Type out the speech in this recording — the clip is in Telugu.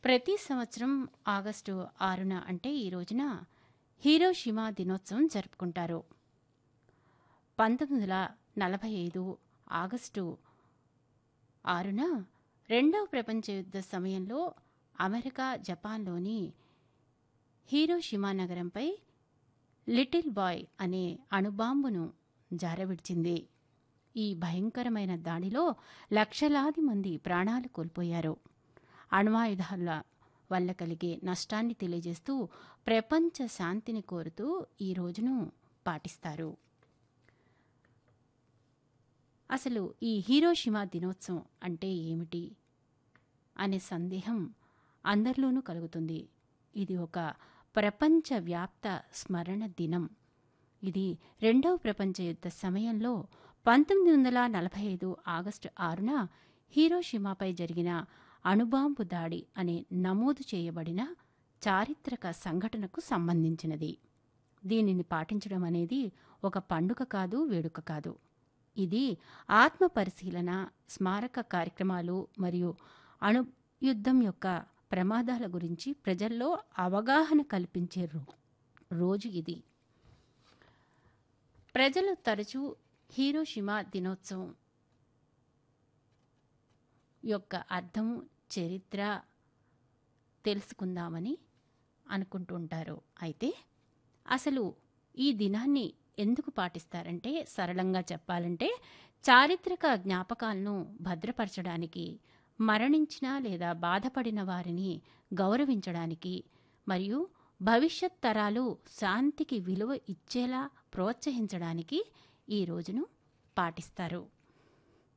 ప్రతి సంవత్సరం ఆగస్టు ఆరున అంటే ఈ రోజున హీరోషిమా దినోత్సవం జరుపుకుంటారు పంతొమ్మిది వందల నలభై ఐదు ఆగస్టు ఆరున రెండవ ప్రపంచ యుద్ధ సమయంలో అమెరికా జపాన్లోని హీరోషిమా నగరంపై లిటిల్ బాయ్ అనే అణుబాంబును జారవిడిచింది ఈ భయంకరమైన దాడిలో లక్షలాది మంది ప్రాణాలు కోల్పోయారు అణ్వాయుధాల వల్ల కలిగే నష్టాన్ని తెలియజేస్తూ ప్రపంచ శాంతిని కోరుతూ ఈ రోజును పాటిస్తారు అసలు ఈ హీరోషిమా దినోత్సవం అంటే ఏమిటి అనే సందేహం అందరిలోనూ కలుగుతుంది ఇది ఒక ప్రపంచవ్యాప్త స్మరణ దినం ఇది రెండవ ప్రపంచ యుద్ధ సమయంలో పంతొమ్మిది వందల నలభై ఐదు ఆగస్టు ఆరున హీరోషిమాపై జరిగిన అణుబాంబు దాడి అనే నమోదు చేయబడిన చారిత్రక సంఘటనకు సంబంధించినది దీనిని పాటించడం అనేది ఒక పండుగ కాదు వేడుక కాదు ఇది ఆత్మ పరిశీలన స్మారక కార్యక్రమాలు మరియు అణు యుద్ధం యొక్క ప్రమాదాల గురించి ప్రజల్లో అవగాహన కల్పించే రో రోజు ఇది ప్రజలు తరచూ హీరోషిమా దినోత్సవం యొక్క అర్థం చరిత్ర తెలుసుకుందామని అనుకుంటుంటారు అయితే అసలు ఈ దినాన్ని ఎందుకు పాటిస్తారంటే సరళంగా చెప్పాలంటే చారిత్రక జ్ఞాపకాలను భద్రపరచడానికి మరణించిన లేదా బాధపడిన వారిని గౌరవించడానికి మరియు భవిష్యత్ తరాలు శాంతికి విలువ ఇచ్చేలా ప్రోత్సహించడానికి ఈ రోజును పాటిస్తారు